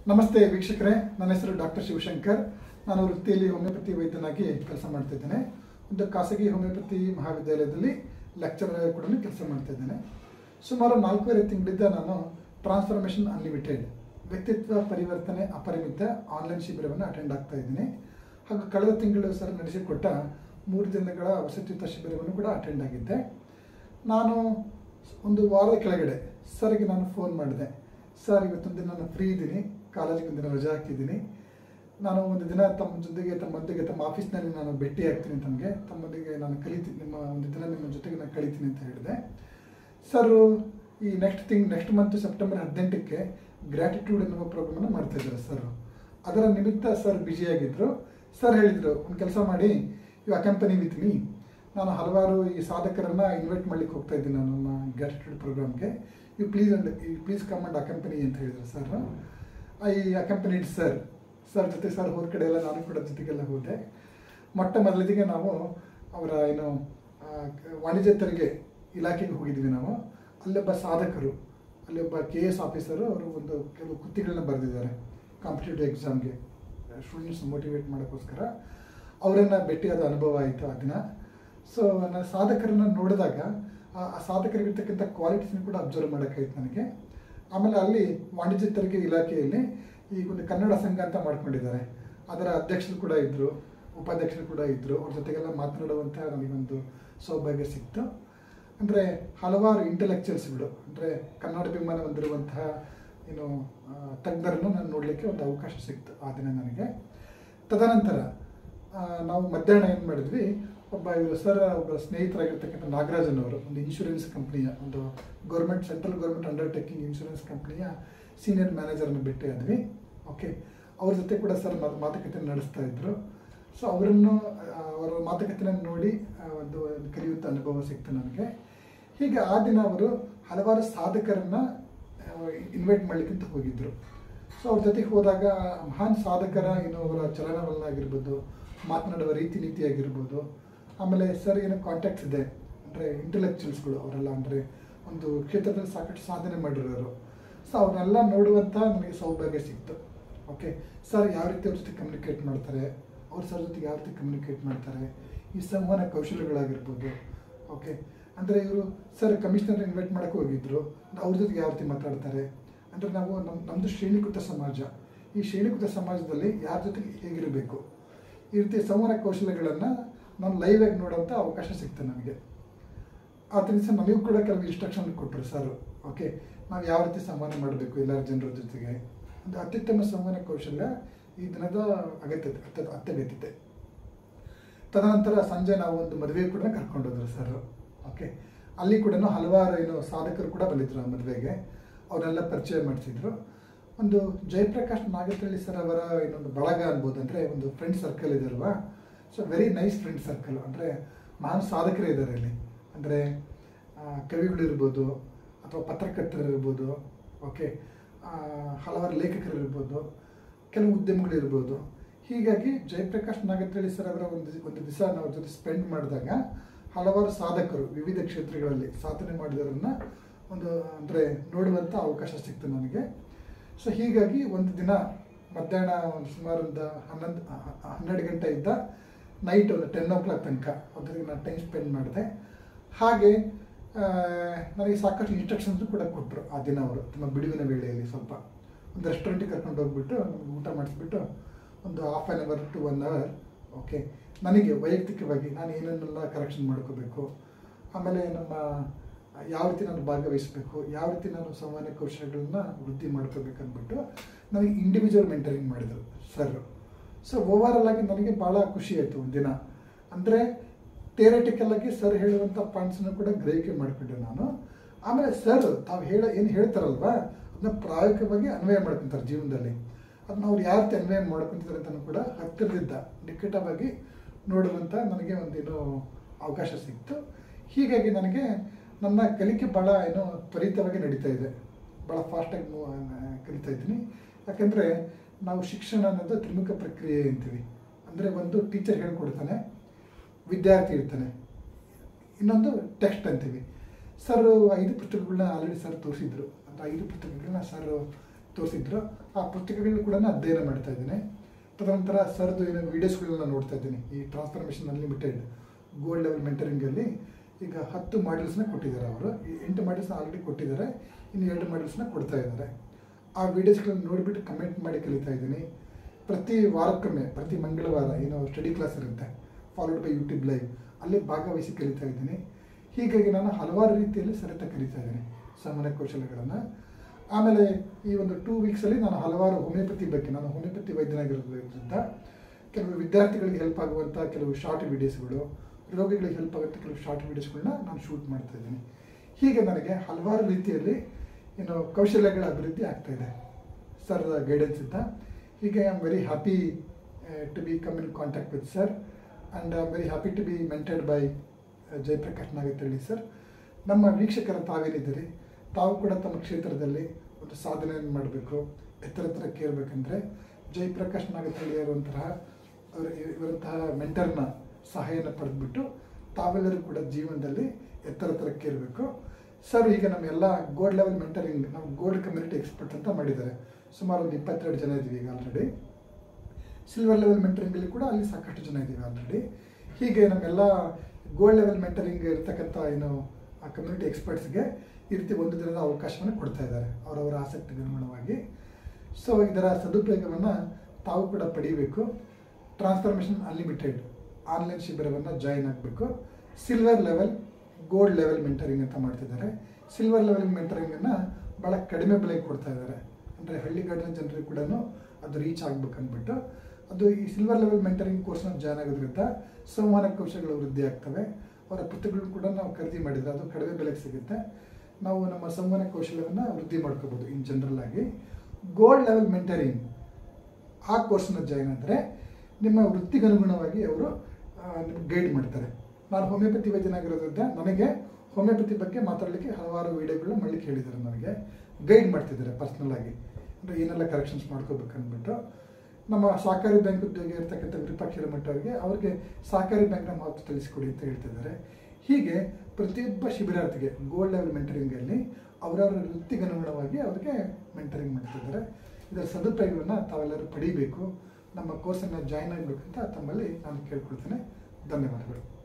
ನಮಸ್ತೆ ವೀಕ್ಷಕರೇ ನನ್ನ ಹೆಸರು ಡಾಕ್ಟರ್ ಶಿವಶಂಕರ್ ನಾನು ವೃತ್ತಿಯಲ್ಲಿ ಹೋಮಿಯೋಪತಿ ವೈದ್ಯನಾಗಿ ಕೆಲಸ ಮಾಡ್ತಾ ಇದ್ದೇನೆ ಒಂದು ಖಾಸಗಿ ಹೋಮಿಯೋಪತಿ ಮಹಾವಿದ್ಯಾಲಯದಲ್ಲಿ ಲೆಕ್ಚರರ್ ಕೂಡ ಕೆಲಸ ಮಾಡ್ತಾ ಇದ್ದೇನೆ ಸುಮಾರು ನಾಲ್ಕೂವರೆ ತಿಂಗಳಿಂದ ನಾನು ಟ್ರಾನ್ಸ್ಫಾರ್ಮೇಷನ್ ಅನ್ಲಿಮಿಟೆಡ್ ವ್ಯಕ್ತಿತ್ವ ಪರಿವರ್ತನೆ ಅಪರಿಮಿತ ಆನ್ಲೈನ್ ಶಿಬಿರವನ್ನು ಅಟೆಂಡ್ ಆಗ್ತಾ ಇದ್ದೀನಿ ಹಾಗೂ ಕಳೆದ ತಿಂಗಳು ಸರ್ ನಡೆಸಿಕೊಟ್ಟ ಮೂರು ದಿನಗಳ ವಸತಿಯುತ ಶಿಬಿರವನ್ನು ಕೂಡ ಅಟೆಂಡ್ ಆಗಿದ್ದೆ ನಾನು ಒಂದು ವಾರದ ಕೆಳಗಡೆ ಸರ್ಗೆ ನಾನು ಫೋನ್ ಮಾಡಿದೆ ಸರ್ ಇವತ್ತೊಂದು ದಿನ ನಾನು ಫ್ರೀ ಇದ್ದೀನಿ ಕಾಲೇಜಿಗೆ ಒಂದು ದಿನ ರಜೆ ಹಾಕಿದ್ದೀನಿ ನಾನು ಒಂದು ದಿನ ತಮ್ಮ ಜೊತೆಗೆ ತಮ್ಮೊಂದಿಗೆ ತಮ್ಮ ಆಫೀಸ್ನಲ್ಲಿ ನಾನು ಭೇಟಿ ಆಗ್ತೀನಿ ತಮಗೆ ತಮ್ಮೊಂದಿಗೆ ನಾನು ಕಲಿತೀನಿ ನಿಮ್ಮ ಒಂದು ದಿನ ನಿಮ್ಮ ಜೊತೆಗೆ ನಾನು ಕಲಿತೀನಿ ಅಂತ ಹೇಳಿದೆ ಸರ್ ಈ next thing next month September ಹದಿನೆಂಟಕ್ಕೆ ಗ್ರ್ಯಾಟಿಟ್ಯೂಡ್ ಎನ್ನುವ ಪ್ರೋಗ್ರಾಮನ್ನು ಮಾಡ್ತಾ ಇದ್ದಾರೆ ಸರ್ ಅದರ ನಿಮಿತ್ತ ಸರ್ ಬ್ಯುಸಿಯಾಗಿದ್ದರು ಸರ್ ಹೇಳಿದರು ಒಂದು ಕೆಲಸ ಮಾಡಿ ಯು ಅಕಂಪನಿ ವಿತ್ ಮೀ ನಾನು ಹಲವಾರು ಈ ಸಾಧಕರನ್ನ ಇನ್ವೈಟ್ ಮಾಡ್ಲಿಕ್ಕೆ ಹೋಗ್ತಾ ಇದ್ದೀನಿ ನಾನು ನಮ್ಮ ಗ್ರ್ಯಾಟಿಟ್ಯೂಡ್ ಪ್ರೋಗ್ರಾಮ್ಗೆ you please and you please come and accompany ಅಂತ ಹೇಳಿದ್ರು sir I accompanied sir sir ಜೊತೆ ಸರ್ ಹೋದ ಕಡೆ ಎಲ್ಲ ನಾನು ಕೂಡ ಜೊತೆಗೆಲ್ಲ ಹೋದೆ ಮೊಟ್ಟ ಮೊದಲಿಗೆ ನಾವು ಅವರ ಏನು ಆ, ವಾಣಿಜ್ಯ ತೆರಿಗೆ ಇಲಾಖೆಗೆ ಹೋಗಿದ್ವಿ ನಾವು ಅಲ್ಲೊಬ್ಬ ಸಾಧಕರು ಅಲ್ಲಿ ಒಬ್ಬ ಕೆ ಎಸ್ ಆಫೀಸರು ಅವರು ಒಂದು ಕೆಲವು ಕೃತಿಗಳನ್ನ ಬರೆದಿದ್ದಾರೆ ಕಾಂಪಿಟೇಟಿವ್ ಎಕ್ಸಾಮ್ಗೆ ಸ್ಟೂಡೆಂಟ್ಸ್ ಮೋಟಿವೇಟ್ ಮಾಡೋಕ್ಕೋಸ್ಕರ ಅವರನ್ನು ಭೇಟಿಯಾದ ಅನುಭವ ಆಯಿತು ಆ ದಿನ ಸೊ ನನ್ನ ಸಾಧಕರನ್ನ ನೋಡಿದಾಗ ಆ ಆ ಸಾಧಕರಿಗಿರ್ತಕ್ಕಂಥ ಕ್ವಾಲಿಟೀಸ್ನ ಕೂಡ ಅಬ್ಸರ್ವ್ ಮಾಡೋಕ್ಕಾಯ್ತು ನನಗೆ ಆಮೇಲೆ ಅಲ್ಲಿ ವಾಣಿಜ್ಯ ತೆರಿಗೆ ಇಲಾಖೆಯಲ್ಲಿ ಈಗ ಒಂದು ಕನ್ನಡ ಸಂಘ ಅಂತ ಮಾಡ್ಕೊಂಡಿದ್ದಾರೆ ಅದರ ಅಧ್ಯಕ್ಷರು ಕೂಡ ಇದ್ದರು ಉಪಾಧ್ಯಕ್ಷರು ಕೂಡ ಇದ್ದರು ಅವ್ರ ಜೊತೆಗೆಲ್ಲ ಮಾತನಾಡುವಂಥ ನನಗೊಂದು ಸೌಭಾಗ್ಯ ಸಿಕ್ತು ಅಂದರೆ ಹಲವಾರು ಇಂಟೆಲೆಕ್ಚುಯಲ್ಸ್ಗಳು ಅಂದರೆ ಕನ್ನಡಾಭಿಮಾನ ಹೊಂದಿರುವಂತಹ ಏನು ಆ, ತಜ್ಞರನ್ನು ನಾನು ನೋಡಲಿಕ್ಕೆ ಒಂದು ಅವಕಾಶ ಸಿಕ್ತು ಆ ದಿನ ನನಗೆ ತದನಂತರ ಆ, ನಾವು ಮಧ್ಯಾಹ್ನ ಏನು ಮಾಡಿದ್ವಿ ಒಬ್ಬ ಇವರು ಸರ್ ಒಬ್ಬ ಸ್ನೇಹಿತರಾಗಿರ್ತಕ್ಕಂಥ ನಾಗರಾಜನ್ ಅವರು ಒಂದು ಇನ್ಶೂರೆನ್ಸ್ ಕಂಪ್ನಿಯ ಒಂದು government central government undertaking insurance ಕಂಪ್ನಿಯ ಸೀನಿಯರ್ ಮ್ಯಾನೇಜರ್ನ ಭೇಟಿ ಆದ್ವಿ ಓಕೆ ಅವ್ರ ಜೊತೆ ಕೂಡ ಸರ್ ಮಾತು- ಮಾತುಕತೆ ನಡೆಸ್ತಾ ಇದ್ರು ಸೊ ಅವರನ್ನು ಆ, ಅವರ ಮಾತುಕತೆಯನ್ನು ನೋಡಿ ಆ, ಒಂದು ಒಂದು ಕಲಿಯುವಂಥ ಅನುಭವ ಸಿಕ್ತು ನನಗೆ ಹೀಗೆ ಆ ದಿನ ಅವರು ಹಲವಾರು ಸಾಧಕರನ್ನ ಇನ್ವೈಟ್ ಮಾಡ್ಲಿಕ್ಕಂತ ಹೋಗಿದ್ರು ಸೊ ಅವ್ರ ಜೊತೆಗೆ ಹೋದಾಗ ಮಹಾನ್ ಸಾಧಕರ ಏನು ಅವರ ಚಲನವಲನ ಆಗಿರ್ಬೋದು ಮಾತನಾಡುವ ರೀತಿ ನೀತಿ ಆಗಿರ್ಬೋದು ಆಮೇಲೆ ಸರ್ ಏನೋ ಕಾಂಟ್ಯಾಕ್ಟ್ಸ್ ಇದೆ ಅಂದರೆ ಇಂಟೆಲೆಕ್ಚುಯಲ್ಸ್ಗಳು ಅವರೆಲ್ಲ ಅಂದರೆ ಒಂದು ಕ್ಷೇತ್ರದಲ್ಲಿ ಸಾಕಷ್ಟು ಸಾಧನೆ ಮಾಡಿರೋರು ಸೊ ಅವ್ರನ್ನೆಲ್ಲ ನೋಡುವಂಥ ನನಗೆ ಸೌಭಾಗ್ಯ ಸಿಕ್ತು ಓಕೆ ಸರ್ ಯಾವ ರೀತಿ ಅವ್ರ ಜೊತೆ ಕಮ್ಯುನಿಕೇಟ್ ಮಾಡ್ತಾರೆ ಅವ್ರ ಸರ್ ಜೊತೆಗೆ ಯಾವ ರೀತಿ ಕಮ್ಯುನಿಕೇಟ್ ಮಾಡ್ತಾರೆ ಈ ಸಂವಹನ ಕೌಶಲ್ಯಗಳಾಗಿರ್ಬೋದು ಓಕೆ ಅಂದರೆ ಇವರು ಸರ್ ಕಮಿಷನರ್ ಇನ್ವೈಟ್ ಮಾಡೋಕ್ಕೆ ಹೋಗಿದ್ರು ಅವ್ರ ಜೊತೆಗೆ ಯಾವ ರೀತಿ ಮಾತಾಡ್ತಾರೆ ಅಂದರೆ ನಾವು ನಮ್ಮ ನಮ್ಮದು ಶ್ರೇಣೀಕೃತ ಸಮಾಜ ಈ ಶ್ರೇಣೀಕೃತ ಸಮಾಜದಲ್ಲಿ ಯಾರ ಜೊತೆಗೆ ಹೇಗಿರಬೇಕು ಈ ರೀತಿ ಸಂವಹನ ಕೌಶಲ್ಯಗಳನ್ನು ನಾನು ಲೈವ್ ಆಗಿ ನೋಡೋಂಥ ಅವಕಾಶ ಸಿಕ್ತು ನನಗೆ ಆದ್ದರಿಂದ ನಮಗೂ ಕೂಡ ಕೆಲವು ಇನ್ಸ್ಟ್ರಕ್ಷನ್ ಕೊಟ್ಟರು ಸರ್ ಓಕೆ ನಾವು ಯಾವ ರೀತಿ ಸಂವಹನ ಮಾಡಬೇಕು ಎಲ್ಲರ ಜನರ ಜೊತೆಗೆ ಒಂದು ಅತ್ಯುತ್ತಮ ಸಂವಹನ ಕೌಶಲ್ಯ ಈ ದಿನದ ಅಗತ್ಯತೆ ಅತ್ಯ ಅತ್ಯಗತ್ಯತೆ ತದನಂತರ ಸಂಜೆ ನಾವು ಒಂದು ಮದುವೆ ಕೂಡ ಕರ್ಕೊಂಡು ಹೋದ್ರು ಸರ್ ಓಕೆ ಅಲ್ಲಿ ಕೂಡ ಹಲವಾರು ಏನು ಸಾಧಕರು ಕೂಡ ಬಂದಿದ್ರು ಆ ಮದುವೆಗೆ ಅವರೆಲ್ಲ ಪರಿಚಯ ಮಾಡಿಸಿದ್ರು ಒಂದು ಜಯಪ್ರಕಾಶ್ ನಾಗತಳ್ಳಿ ಸರ್ ಅವರ ಇನ್ನೊಂದು ಬಳಗ ಅನ್ಬೋದು ಅಂದರೆ ಒಂದು ಫ್ರೆಂಡ್ ಸರ್ಕಲ್ ಇದೆ ಅಲ್ವಾ so very nice friend circle ಅಂದರೆ ಮಹಾನ್ ಸಾಧಕರೇ ಇದ್ದಾರೆ ಇಲ್ಲಿ ಅಂದರೆ ಕವಿಗಳು ಇರ್ಬೋದು ಅಥವಾ ಪತ್ರಕರ್ತರು ಇರ್ಬೋದು ಓಕೆ ಹಲವಾರು ಲೇಖಕರು ಇರ್ಬೋದು ಕೆಲವು ಉದ್ಯಮಗಳು ಇರ್ಬೋದು ಹೀಗಾಗಿ ಜಯಪ್ರಕಾಶ್ ನಾಗತಳ್ಳಿ ಸರ್ ಅವರ ಒಂದು ಒಂದು ದಿವಸ ನಾವು ಜೊತೆ ಸ್ಪೆಂಡ್ ಮಾಡಿದಾಗ ಹಲವಾರು ಸಾಧಕರು ವಿವಿಧ ಕ್ಷೇತ್ರಗಳಲ್ಲಿ ಸಾಧನೆ ಮಾಡಿದವರನ್ನ ಒಂದು ಅಂದರೆ ನೋಡುವಂಥ ಅವಕಾಶ ಸಿಕ್ತು ನನಗೆ ಸೊ ಹೀಗಾಗಿ ಒಂದು ದಿನ ಮಧ್ಯಾಹ್ನ ಒಂದು ಸುಮಾರು ಒಂದು ಹನ್ನೊಂದು ಹ- ಹ- ಹನ್ನೆರಡು ಗಂಟೆ ಇದ್ದ ನೈಟ್ ಒಂದು ಟೆನ್ ಓ ಕ್ಲಾಕ್ ತನಕ ಅದ್ರಿಗೆ ನಾನು ಟೈಮ್ ಸ್ಪೆಂಡ್ ಮಾಡಿದೆ ಹಾಗೆ ಆ, ನನಗೆ ಸಾಕಷ್ಟು ಇನ್ಸ್ಟ್ರಕ್ಷನ್ಸ್ ಕೂಡ ಕೊಟ್ಟರು ಆ ದಿನ ಅವರು ತಮ್ಮ ಬಿಡುವಿನ ವೇಳೆಯಲ್ಲಿ ಸ್ವಲ್ಪ ಒಂದು ರೆಸ್ಟೋರೆಂಟಿಗೆ ಕರ್ಕೊಂಡು ಹೋಗ್ಬಿಟ್ಟು ನಮ್ಗೆ ಊಟ ಮಾಡಿಸ್ಬಿಟ್ಟು ಒಂದು half an hour to one hour okay ನನಗೆ ವೈಯಕ್ತಿಕವಾಗಿ ನಾನು ಏನನ್ನೆಲ್ಲ ಕರೆಕ್ಷನ್ ಮಾಡ್ಕೋಬೇಕು ಆಮೇಲೆ ನಮ್ಮ ಯಾವ ರೀತಿ ನಾನು ಭಾಗವಹಿಸಬೇಕು ಯಾವ ರೀತಿ ನಾನು ಸಂವಹನ ಕೌಶಲ್ಯಗಳನ್ನ ವೃದ್ಧಿ ಮಾಡ್ಕೋಬೇಕು ಅಂದ್ಬಿಟ್ಟು ನನಗೆ ಇಂಡಿವಿಜುವಲ್ ಮೆಂಟರಿಂಗ್ ಮಾಡಿದರು ಸರ್ ಸೊ ಓವರಾಲ್ ಆಗಿ ನನಗೆ ಭಾಳ ಖುಷಿ ಆಯಿತು ಒಂದಿನ ಅಂದರೆ ಥಿಯರಿಟಿಕಲ್ ಆಗಿ ಸರ್ ಹೇಳುವಂಥ ಪಾಯಿಂಟ್ಸನ್ನು ಕೂಡ ಗ್ರಹಿಕೆ ಮಾಡಿಕೊಂಡೆ ನಾನು ಆಮೇಲೆ ಸರ್ ತಾವು ಹೇಳ ಏನು ಹೇಳ್ತಾರಲ್ವಾ ಅದನ್ನ ಪ್ರಾಯೋಗಿಕವಾಗಿ ಅನ್ವಯ ಮಾಡ್ಕೊಂತಾರೆ ಜೀವನದಲ್ಲಿ ಅದನ್ನ ಅವ್ರು ಯಾವ ರೀತಿ ಅನ್ವಯ ಮಾಡ್ಕೊಂತಿದ್ದಾರೆ ಅಂತಲೂ ಕೂಡ ಹತ್ತಿರದಿಂದ ನಿಕಟವಾಗಿ ನೋಡುವಂಥ ನನಗೆ ಒಂದೇನೋ ಅವಕಾಶ ಸಿಕ್ತು ಹೀಗಾಗಿ ನನಗೆ ನನ್ನ ಕಲಿಕೆ ಭಾಳ ಏನೋ ತ್ವರಿತವಾಗಿ ನಡೀತಾ ಇದೆ ಭಾಳ ಫಾಸ್ಟಾಗಿ ಮೂವ್ ಕಲಿತಾ ಇದ್ದೀನಿ ಯಾಕೆಂದರೆ ನಾವು ಶಿಕ್ಷಣ ಅನ್ನೋದು ತ್ರಿಮುಖ ಪ್ರಕ್ರಿಯೆ ಅಂತೀವಿ ಅಂದರೆ ಒಂದು ಟೀಚರ್ ಹೇಳ್ಕೊಡ್ತಾನೆ ವಿದ್ಯಾರ್ಥಿ ಇರ್ತಾನೆ ಇನ್ನೊಂದು ಟೆಕ್ಸ್ಟ್ ಅಂತೀವಿ ಸರ್ ಐದು ಪುಸ್ತಕಗಳನ್ನ ಆಲ್ರೆಡಿ ಸರ್ ತೋರಿಸಿದ್ರು ಅಂದರೆ ಐದು ಪುಸ್ತಕಗಳನ್ನ ಸರ್ ತೋರಿಸಿದ್ರು ಆ ಪುಸ್ತಕಗಳನ್ನ ಕೂಡ ನಾನು ಅಧ್ಯಯನ ಮಾಡ್ತಾ ಇದ್ದೀನಿ ತದನಂತರ ಸರ್ದು ಏನೋ ವೀಡಿಯೋಸ್ಗಳನ್ನ ನೋಡ್ತಾ ಇದ್ದೀನಿ ಈ ಟ್ರಾನ್ಸ್ಫಾರ್ಮೇಷನ್ ಅನ್ಲಿಮಿಟೆಡ್ ಗೋಲ್ಡ್ ಲೆವೆಲ್ ಮೆಂಟರಿಂಗಲ್ಲಿ ಈಗ ಹತ್ತು ಮಾಡ್ಯೂಲ್ಸ್ನ ಕೊಟ್ಟಿದ್ದಾರೆ ಅವರು ಈ ಎಂಟು ಮಾಡ್ಯೂಲ್ಸ್ನ ಆಲ್ರೆಡಿ ಕೊಟ್ಟಿದ್ದಾರೆ ಇನ್ನು ಎರಡು ಮಾಡ್ಯೂಲ್ಸ್ನ ಕೊಡ್ತಾ ಇದ್ದಾರೆ ಆ ವೀಡಿಯೋಸ್ಗಳನ್ನ ನೋಡಿಬಿಟ್ಟು ಕಮೆಂಟ್ ಮಾಡಿ ಕಲಿತಾ ಇದ್ದೀನಿ ಪ್ರತಿ ವಾರಕ್ಕೊಮ್ಮೆ ಪ್ರತಿ ಮಂಗಳವಾರ ಏನೋ ಸ್ಟಡಿ ಕ್ಲಾಸ್ ಇರುತ್ತೆ ಫಾಲೋಡ್ ಬೈ ಯೂಟ್ಯೂಬ್ ಲೈವ್ ಅಲ್ಲಿ ಭಾಗವಹಿಸಿ ಕಲಿತಾ ಇದ್ದೀನಿ ಹೀಗಾಗಿ ನಾನು ಹಲವಾರು ರೀತಿಯಲ್ಲಿ ಸರಿತ ಕಲಿತಾ ಇದ್ದೀನಿ ಸಾಮಾನ್ಯ ಕೌಶಲ್ಯಗಳನ್ನು ಆಮೇಲೆ ಈ ಒಂದು ಟೂ ವೀಕ್ಸಲ್ಲಿ ನಾನು ಹಲವಾರು ಹೋಮಿಯೋಪತಿ ಬಗ್ಗೆ ನಾನು ಹೋಮಿಯೋಪತಿ ವೈದ್ಯನಾಗಿರೋದ್ರಿಂದ ಕೆಲವು ವಿದ್ಯಾರ್ಥಿಗಳಿಗೆ ಹೆಲ್ಪ್ ಆಗುವಂಥ ಕೆಲವು ಶಾರ್ಟ್ ವಿಡಿಯೋಸ್ಗಳು ರೋಗಿಗಳಿಗೆ ಹೆಲ್ಪ್ ಆಗುವಂಥ ಕೆಲವು ಶಾರ್ಟ್ ವಿಡಿಯೋಸ್ಗಳನ್ನ ನಾನು ಶೂಟ್ ಮಾಡ್ತಾ ಇದ್ದೀನಿ ಹೀಗೆ ನನಗೆ ಹಲವಾರು ರೀತಿಯಲ್ಲಿ ಏನು ಕೌಶಲ್ಯಗಳ ಅಭಿವೃದ್ಧಿ ಆಗ್ತಾ ಇದೆ ಸರ್ ಗೈಡೆನ್ಸ್ ಇಂದ ಹೀಗೆ I am very happy to be come in contact with sir and I am very happy to be mentored by Jayaprakash Nagathalli sir ನಮ್ಮ ವೀಕ್ಷಕರ ತಾವೇನಿದ್ದೀರಿ ತಾವು ಕೂಡ ತಮ್ಮ ಕ್ಷೇತ್ರದಲ್ಲಿ ಒಂದು ಸಾಧನೆಯನ್ನು ಮಾಡಬೇಕು ಎತ್ತರ ಎತ್ತರಕ್ಕೆ ಏರಬೇಕಂದ್ರೆ ಜಯಪ್ರಕಾಶ್ ನಾಗತಳ್ಳಿ ಇರುವಂತಹ ಅವರು ಇವರಂತಹ ಮೆಂಟರ್ನ ಸಹಾಯನ ಪಡೆದುಬಿಟ್ಟು ತಾವೆಲ್ಲರೂ ಕೂಡ ಜೀವನದಲ್ಲಿ ಎತ್ತರ ಎತ್ತರಕ್ಕೆ ಏರಬೇಕು ಸರ್ ಈಗ ನಮ್ಮೆಲ್ಲ ಗೋಲ್ಡ್ ಲೆವೆಲ್ ಮೆಂಟರಿಂಗ್ ನಾವು ಗೋಲ್ಡ್ ಕಮ್ಯುನಿಟಿ ಎಕ್ಸ್ಪರ್ಟ್ ಅಂತ ಮಾಡಿದ್ದಾರೆ ಸುಮಾರು ಒಂದು ಇಪ್ಪತ್ತೆರಡು ಜನ ಇದ್ದೀವಿ ಈಗ ಆಲ್ರೆಡಿ ಸಿಲ್ವರ್ ಲೆವೆಲ್ ಮೆಂಟರಿಂಗಲ್ಲಿ ಕೂಡ ಅಲ್ಲಿ ಸಾಕಷ್ಟು ಜನ ಇದ್ದೀವಿ ಆಲ್ರೆಡಿ ಹೀಗೆ ನಮ್ಮೆಲ್ಲ ಗೋಲ್ಡ್ ಲೆವೆಲ್ ಮೆಂಟರಿಂಗ್ ಇರ್ತಕ್ಕಂಥ ಏನು ಆ ಕಮ್ಯುನಿಟಿ ಎಕ್ಸ್ಪರ್ಟ್ಸ್ಗೆ ಈ ರೀತಿ ಒಂದು ದಿನದ ಅವಕಾಶವನ್ನು ಕೊಡ್ತಾ ಇದ್ದಾರೆ ಅವರವರ ಆಸಕ್ತಿಗೆ ಅನುಗುಣವಾಗಿ ಸೊ ಇದರ ಸದುಪಯೋಗವನ್ನು ತಾವು ಕೂಡ ಪಡೀಬೇಕು ಟ್ರಾನ್ಸ್ಫಾರ್ಮೇಷನ್ ಅನ್ಲಿಮಿಟೆಡ್ ಆನ್ಲೈನ್ ಶಿಬಿರವನ್ನು ಜಾಯಿನ್ ಆಗಬೇಕು silver level gold level mentoring ಅಂತ ಮಾಡ್ತಿದ್ದಾರೆ ಸಿಲ್ವರ್ ಲೆವೆಲ್ ಮೆಂಟರಿಂಗನ್ನು ಭಾಳ ಕಡಿಮೆ ಬೆಲೆಗೆ ಕೊಡ್ತಾ ಇದ್ದಾರೆ ಅಂದರೆ ಹಳ್ಳಿಗಾಡಿನ ಜನರಿಗೆ ಕೂಡ ಅದು ರೀಚ್ ಆಗ್ಬೇಕು ಅಂದ್ಬಿಟ್ಟು ಅದು ಈ ಸಿಲ್ವರ್ ಲೆವೆಲ್ ಮೆಂಟರಿಂಗ್ ಕೋರ್ಸ್ನ ಜಾಯ್ನ್ ಆಗೋದ್ರಿಂದ ಸಂವಹನ ಕೌಶಲ್ಯಗಳು ವೃದ್ಧಿ ಆಗ್ತವೆ ಅವರ ಪುಸ್ತಕಗಳು ಕೂಡ ನಾವು ಖರೀದಿ ಮಾಡಿದರೆ ಅದು ಕಡಿಮೆ ಬೆಲೆಗೆ ಸಿಗುತ್ತೆ ನಾವು ನಮ್ಮ ಸಂವಹನ ಕೌಶಲ್ಯವನ್ನು ವೃದ್ಧಿ ಮಾಡ್ಕೋಬೋದು ಇನ್ ಜನರಲ್ ಆಗಿ ಗೋಲ್ಡ್ ಲೆವೆಲ್ ಮೆಂಟರಿಂಗ್ ಆ ಕೋರ್ಸ್ನ ಜಾಯ್ನ್ ಆದರೆ ನಿಮ್ಮ ವೃತ್ತಿಗನುಗುಣವಾಗಿ ಅವರು ನಿಮ್ಗೆ ಗೈಡ್ ಮಾಡ್ತಾರೆ ನಾನು ಹೋಮಿಯೋಪತಿ ವೈದ್ಯನಾಗಿರೋದ್ರಿಂದ ನನಗೆ ಹೋಮಿಯೋಪತಿ ಬಗ್ಗೆ ಮಾತಾಡಲಿಕ್ಕೆ ಹಲವಾರು ವಿಡಿಯೋಗಳನ್ನ ಮಾಡಲಿಕ್ಕೆ ಹೇಳಿದ್ದಾರೆ ನನಗೆ ಗೈಡ್ ಮಾಡ್ತಿದ್ದಾರೆ ಪರ್ಸ್ನಲ್ ಆಗಿ ಅಂದರೆ ಏನೆಲ್ಲ ಕರೆಕ್ಷನ್ಸ್ ಮಾಡ್ಕೋಬೇಕು ಅಂದ್ಬಿಟ್ಟು ನಮ್ಮ ಸಹಕಾರಿ ಬ್ಯಾಂಕ್ ಉದ್ಯೋಗಿ ಇರ್ತಕ್ಕಂಥ ವಿರೂಪಾಕ್ಷ ಹಿರಮಠ ಅವರಿಗೆ ಅವ್ರಿಗೆ ಸಹಕಾರಿ ಬ್ಯಾಂಕ್ನ ಮಹತ್ವ ತಿಳಿಸಿಕೊಡಿ ಅಂತ ಹೇಳ್ತಿದ್ದಾರೆ ಹೀಗೆ ಪ್ರತಿಯೊಬ್ಬ ಶಿಬಿರಾರ್ಥಿಗೆ ಗೋಲ್ಡ್ ಲೆವೆಲ್ ಮೆಂಟರಿಂಗಲ್ಲಿ ಅವರವರ ವೃತ್ತಿಗನುಗುಣವಾಗಿ ಅವರಿಗೆ ಮೆಂಟರಿಂಗ್ ಮಾಡ್ತಿದ್ದಾರೆ ಇದರ ಸದುಪಯೋಗವನ್ನು ತಾವೆಲ್ಲರೂ ಪಡೀಬೇಕು ನಮ್ಮ ಕೋರ್ಸನ್ನು ಜಾಯ್ನ್ ಆಗಬೇಕಂತ ತಮ್ಮಲ್ಲಿ ನಾನು ಕೇಳ್ಕೊಳ್ತೇನೆ ಧನ್ಯವಾದಗಳು